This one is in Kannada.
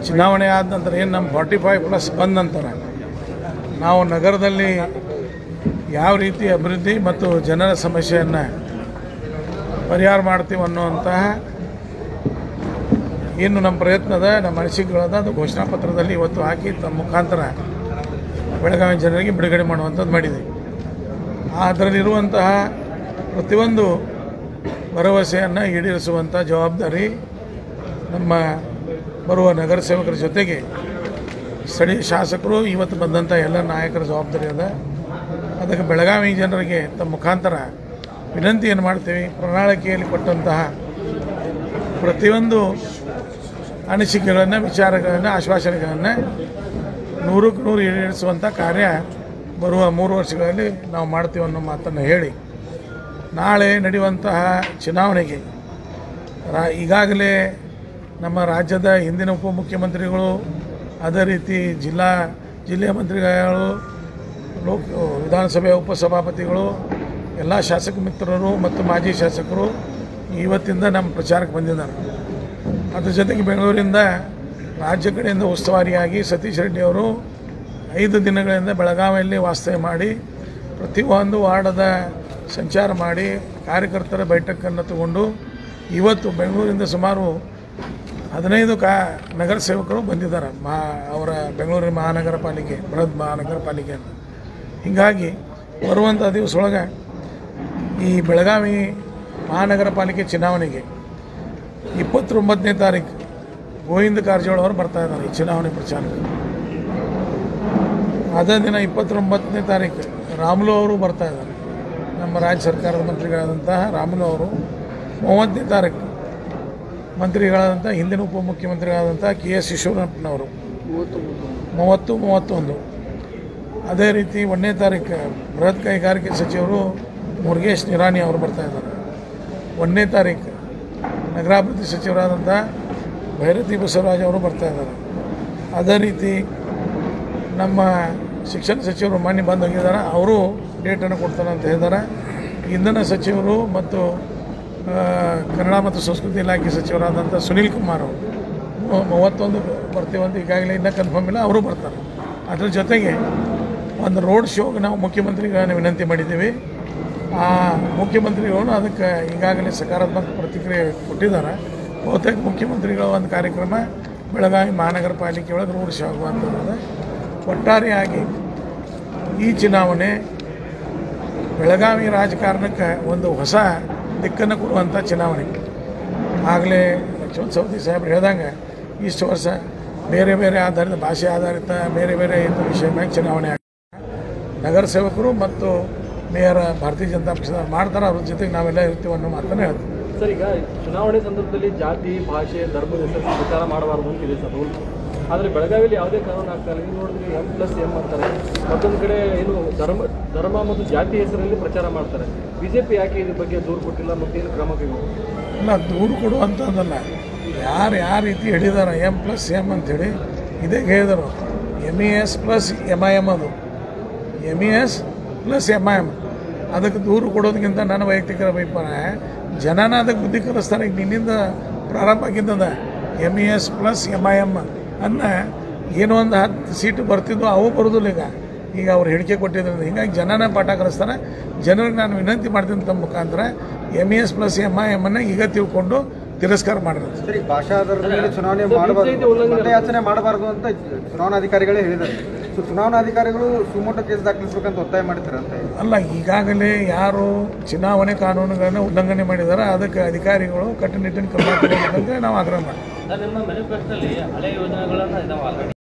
ಚುನಾವಣೆ ಆದ ನಂತರ ಏನು ನಮ್ಮ ಫಾರ್ಟಿ ಫೈವ್ ಪ್ಲಸ್ ಬಂದ ನಂತರ ನಾವು ನಗರದಲ್ಲಿ ಯಾವ ರೀತಿ ಅಭಿವೃದ್ಧಿ ಮತ್ತು ಜನರ ಸಮಸ್ಯೆಯನ್ನು ಪರಿಹಾರ ಮಾಡ್ತೀವಿ ಅನ್ನುವಂತಹ ಏನು ನಮ್ಮ ಪ್ರಯತ್ನದ ನಮ್ಮ ಅನಿಸಿಕೆಗಳದ ಅದು ಘೋಷಣಾ ಪತ್ರದಲ್ಲಿ ಇವತ್ತು ಹಾಕಿ ತಮ್ಮ ಮುಖಾಂತರ ಬೆಳಗಾವಿ ಜನರಿಗೆ ಬಿಡುಗಡೆ ಮಾಡುವಂಥದ್ದು ಮಾಡಿದ್ದೀವಿ ಅದರಲ್ಲಿರುವಂತಹ ಪ್ರತಿಯೊಂದು ಭರವಸೆಯನ್ನು ಈಡೇರಿಸುವಂಥ ಜವಾಬ್ದಾರಿ ನಮ್ಮ ಬರುವ ನಗರ ಸೇವಕರ ಜೊತೆಗೆ ಸ್ಥಳೀಯ ಶಾಸಕರು ಇವತ್ತು ಬಂದಂಥ ಎಲ್ಲ ನಾಯಕರ ಜವಾಬ್ದಾರಿ ಅದ ಅದಕ್ಕೆ ಬೆಳಗಾವಿ ಜನರಿಗೆ ತಮ್ಮ ಮುಖಾಂತರ ವಿನಂತಿಯನ್ನು ಮಾಡ್ತೀವಿ ಪ್ರಣಾಳಿಕೆಯಲ್ಲಿ ಕೊಟ್ಟಂತಹ ಪ್ರತಿಯೊಂದು ಅನಿಸಿಕೆಗಳನ್ನು ವಿಚಾರಗಳನ್ನು ಆಶ್ವಾಸನೆಗಳನ್ನು ನೂರಕ್ಕೆ ನೂರು ಈಡೇರಿಸುವಂಥ ಕಾರ್ಯ ಬರುವ ಮೂರು ವರ್ಷಗಳಲ್ಲಿ ನಾವು ಮಾಡ್ತೀವಿ ಅನ್ನೋ ಮಾತನ್ನು ಹೇಳಿ ನಾಳೆ ನಡೆಯುವಂತಹ ಚುನಾವಣೆಗೆ ರಾ ಈಗಾಗಲೇ ನಮ್ಮ ರಾಜ್ಯದ ಹಿಂದಿನ ಉಪಮುಖ್ಯಮಂತ್ರಿಗಳು ಅದೇ ರೀತಿ ಜಿಲ್ಲಾ ಜಿಲ್ಲೆಯ ಮಂತ್ರಿಗಳು ಲೋಕ ವಿಧಾನಸಭೆಯ ಉಪಸಭಾಪತಿಗಳು ಎಲ್ಲ ಶಾಸಕ ಮಿತ್ರರು ಮತ್ತು ಮಾಜಿ ಶಾಸಕರು ಇವತ್ತಿಂದ ನಮ್ಮ ಪ್ರಚಾರಕ್ಕೆ ಬಂದಿದ್ದಾರೆ ಅದ್ರ ಜೊತೆಗೆ ಬೆಂಗಳೂರಿಂದ ರಾಜ್ಯ ಕಡೆಯಿಂದ ಉಸ್ತುವಾರಿಯಾಗಿ ಸತೀಶ್ ರೆಡ್ಡಿ ಅವರು ಐದು ದಿನಗಳಿಂದ ಬೆಳಗಾವಿಯಲ್ಲಿ ವಾಸ್ತವ್ಯ ಮಾಡಿ ಪ್ರತಿಯೊಂದು ವಾರ್ಡದ ಸಂಚಾರ ಮಾಡಿ ಕಾರ್ಯಕರ್ತರ ಬೈಠಕನ್ನು ತಗೊಂಡು ಇವತ್ತು ಬೆಂಗಳೂರಿಂದ ಸುಮಾರು ಹದಿನೈದು ಕಾ ನಗರ ಸೇವಕರು ಬಂದಿದ್ದಾರೆ ಮಹಾ ಅವರ ಬೆಂಗಳೂರಿನ ಮಹಾನಗರ ಪಾಲಿಕೆ ಬೃಹತ್ ಮಹಾನಗರ ಪಾಲಿಕೆ ಅಂತ ಹೀಗಾಗಿ ಬರುವಂಥ ದಿವಸದೊಳಗೆ ಈ ಬೆಳಗಾವಿ ಮಹಾನಗರ ಪಾಲಿಕೆ ಚುನಾವಣೆಗೆ ಇಪ್ಪತ್ತೊಂಬತ್ತನೇ ತಾರೀಕು ಗೋವಿಂದ ಕಾರಜೋಳ ಅವರು ಬರ್ತಾ ಇದ್ದಾರೆ ಈ ಚುನಾವಣೆ ಪ್ರಚಾರಕ್ಕೆ ಅದೇ ದಿನ ಇಪ್ಪತ್ತೊಂಬತ್ತನೇ ತಾರೀಕು ರಾಮುಲು ಅವರು ಬರ್ತಾ ಇದ್ದಾರೆ ನಮ್ಮ ರಾಜ್ಯ ಸರ್ಕಾರದ ಮಂತ್ರಿಗಳಾದಂತಹ ರಾಮುಲು ಅವರು ಮೂವತ್ತನೇ ತಾರೀಕು ಮಂತ್ರಿಗಳಾದಂಥ ಹಿಂದಿನ ಉಪಮುಖ್ಯಮಂತ್ರಿಗಳಾದಂಥ ಕೆ ಎಸ್ ಈಶ್ವರಪ್ಪನವರು ಮೂವತ್ತು ಮೂವತ್ತೊಂದು ಅದೇ ರೀತಿ ಒಂದನೇ ತಾರೀಕು ಬೃಹತ್ ಕೈಗಾರಿಕೆ ಸಚಿವರು ಮುರುಗೇಶ್ ನಿರಾಣಿ ಅವರು ಬರ್ತಾ ಇದ್ದಾರೆ ಒಂದನೇ ತಾರೀಕು ನಗರಾಭಿವೃದ್ಧಿ ಸಚಿವರಾದಂಥ ಭೈರತಿ ಬಸವರಾಜ್ ಅವರು ಬರ್ತಾ ಇದ್ದಾರೆ ಅದೇ ರೀತಿ ನಮ್ಮ ಶಿಕ್ಷಣ ಸಚಿವರು ಮಾನ್ಯ ಬಂದು ಹೋಗಿದ್ದಾರೆ ಅವರು ಡೇಟನ್ನು ಕೊಡ್ತಾರೆ ಅಂತ ಹೇಳಿದ್ದಾರೆ ಇಂಧನ ಸಚಿವರು ಮತ್ತು ಆ, ಕನ್ನಡ ಮತ್ತು ಸಂಸ್ಕೃತಿ ಇಲಾಖೆ ಸಚಿವರಾದಂಥ ಸುನೀಲ್ ಕುಮಾರ್ ಅವರು ಮೂ- ಮೂವತ್ತೊಂದು ಬರ್ತೀವಂತ ಈಗಾಗಲೇ ಇನ್ನೂ ಕನ್ಫರ್ಮ್ ಇಲ್ಲ ಅವರು ಬರ್ತಾರೆ ಅದ್ರ ಜೊತೆಗೆ ಒಂದು ರೋಡ್ ಶೋಗೆ ನಾವು ಮುಖ್ಯಮಂತ್ರಿಗಳನ್ನ ವಿನಂತಿ ಮಾಡಿದ್ದೀವಿ ಆ ಮುಖ್ಯಮಂತ್ರಿಗಳು ಅದಕ್ಕೆ ಈಗಾಗಲೇ ಸಕಾರಾತ್ಮಕ ಪ್ರತಿಕ್ರಿಯೆ ಕೊಟ್ಟಿದ್ದಾರೆ ಬಹುತೇಕ ಮುಖ್ಯಮಂತ್ರಿಗಳ ಒಂದು ಕಾರ್ಯಕ್ರಮ ಬೆಳಗಾವಿ ಮಹಾನಗರ ಪಾಲಿಕೆ ಒಳಗೆ ರೋಡ್ ಶೋ ಆಗುವಂಥದ್ದು ಒಟ್ಟಾರೆಯಾಗಿ ಈ ಚುನಾವಣೆ ಬೆಳಗಾವಿ ರಾಜಕಾರಣಕ್ಕೆ ಒಂದು ಹೊಸ ದಿಕ್ಕನ್ನು ಕೊಡುವಂಥ ಚುನಾವಣೆ ಆಗಲೇ ಲಕ್ಷ್ಮಣ ಸವದಿ ಸಾಹೇಬ್ರು ಹೇಳ್ದಂಗೆ ಇಷ್ಟು ವರ್ಷ ಬೇರೆ ಬೇರೆ ಆಧಾರಿತ ಭಾಷೆ ಆಧಾರಿತ ಬೇರೆ ಬೇರೆ ಇಂಥ ವಿಷಯ ಮ್ಯಾಗ ಚುನಾವಣೆ ಆಗ ನಗರ ಸೇವಕರು ಮತ್ತು ಮೇಯರ್ ಭಾರತೀಯ ಜನತಾ ಪಕ್ಷದವ್ರು ಮಾಡ್ತಾರೆ ಅವ್ರ ಜೊತೆಗೆ ನಾವೆಲ್ಲ ಇರ್ತೀವಿ ಅನ್ನೋ ಮಾತನ್ನು ಹೇಳ್ತೀವಿ ಸರ್ ಈಗ ಚುನಾವಣೆ ಸಂದರ್ಭದಲ್ಲಿ ಜಾತಿ ಭಾಷೆ ಧರ್ಮದ ಹೆಸರು ಪ್ರಚಾರ ಮಾಡಬಾರ್ದು ಅಂತಿದೆ ಸರ್ ರೂಲ್ ಆದರೆ ಬೆಳಗಾವಿಯಲ್ಲಿ ಯಾವುದೇ ಕಾನೂನು ಆಗ್ತಾ ಇಲ್ಲ ಈಗ ನೋಡಿದ್ರೆ ಎಂ ಪ್ಲಸ್ ಎಂ ಅಂತಾರೆ ಮತ್ತೊಂದು ಕಡೆ ಏನು ಧರ್ಮ ಧರ್ಮ ಮತ್ತು ಜಾತಿ ಹೆಸರಲ್ಲಿ ಪ್ರಚಾರ ಮಾಡ್ತಾರೆ ಬಿಜೆಪಿ ಯಾಕೆ ಇದ್ರ ಬಗ್ಗೆ ದೂರು ಕೊಟ್ಟಿಲ್ಲ ಮತ್ತೇನು ಕ್ರಮ ಕೈಗೊಳ್ಳುತ್ತೆ ಇಲ್ಲ ದೂರು ಕೊಡುವಂಥದ್ದಲ್ಲ ಯಾರು ಯಾವ ರೀತಿ ಹೇಳಿದಾರೆ ಎಮ್ ಪ್ಲಸ್ ಎಮ್ ಅಂಥೇಳಿ ಇದೇ ಹೇಳಿದರು M E S plus M I M ಅದು M E S plus M I M ಅದಕ್ಕೆ ದೂರು ಕೊಡೋದಕ್ಕಿಂತ ನನ್ನ ವೈಯಕ್ತಿಕ ಅಭಿಪ್ರಾಯ ಜನನ ಅದಕ್ಕೆ ಬುದ್ಧಿ ಕಲಿಸ್ತಾರೆ ಈಗ ನಿನ್ನಿಂದ ಪ್ರಾರಂಭ ಆಗಿದ್ದದ M E S plus M I M ಅನ್ನ ಏನೋ ಒಂದು ಹತ್ತು ಸೀಟು ಬರ್ತಿದ್ವು ಅವು ಬರೋದಿಲ್ಲ ಈಗ ಈಗ ಅವ್ರು ಹೇಳಿಕೆ ಕೊಟ್ಟಿದ್ದರಿಂದ ಹಿಂಗಾಗಿ ಜನನ ಪಾಠ ಕಲಿಸ್ತಾರೆ ಜನರಿಗೆ ನಾನು ವಿನಂತಿ ಮಾಡ್ತೀನಿ ತಮ್ಮ ಮುಖಾಂತರ M E S plus M I M ಅನ್ನ ಈಗ ತಿಳ್ಕೊಂಡು ತಿರಸ್ಕಾರ ಮಾಡಿರೋದು ಸರಿ ಭಾಷಾ ಆಧಾರದ ಮೇಲೆ ಚುನಾವಣೆ ಮಾಡಬಾರ್ದು ಮತಯಾಚನೆ ಮಾಡಬಾರ್ದು ಅಂತ ಚುನಾವಣಾಧಿಕಾರಿಗಳೇ ಹೇಳಿದ್ದಾರೆ ಸೊ ಚುನಾವಣಾಧಿಕಾರಿಗಳು ಸುಮೋಟೋ ಕೇಸ್ ದಾಖಲಿಸಬೇಕಂತ ಒತ್ತಾಯ ಮಾಡ್ತಾರೆ ಅಂತ ಅಲ್ಲ ಈಗಾಗಲೇ ಯಾರು ಚುನಾವಣೆ ಕಾನೂನುಗಳನ್ನು ಉಲ್ಲಂಘನೆ ಮಾಡಿದಾರೆ ಅದಕ್ಕೆ ಅಧಿಕಾರಿಗಳು ಕಟ್ಟುನಿಟ್ಟಿನ ಕ್ರಮ ತಗೋಬೇಕಂತ ನಾವು ಆಗ್ರಹ ಮಾಡ್ತೀವಿ ಸರ್ ನಿಮ್ಮ ಮ್ಯಾನಿಫೆಸ್ಟೋಲ್ಲಿ ಹಳೆ ಯೋಜನೆಗಳನ್ನು ಇದಾವೆ ಆಲ್ರೆಡಿ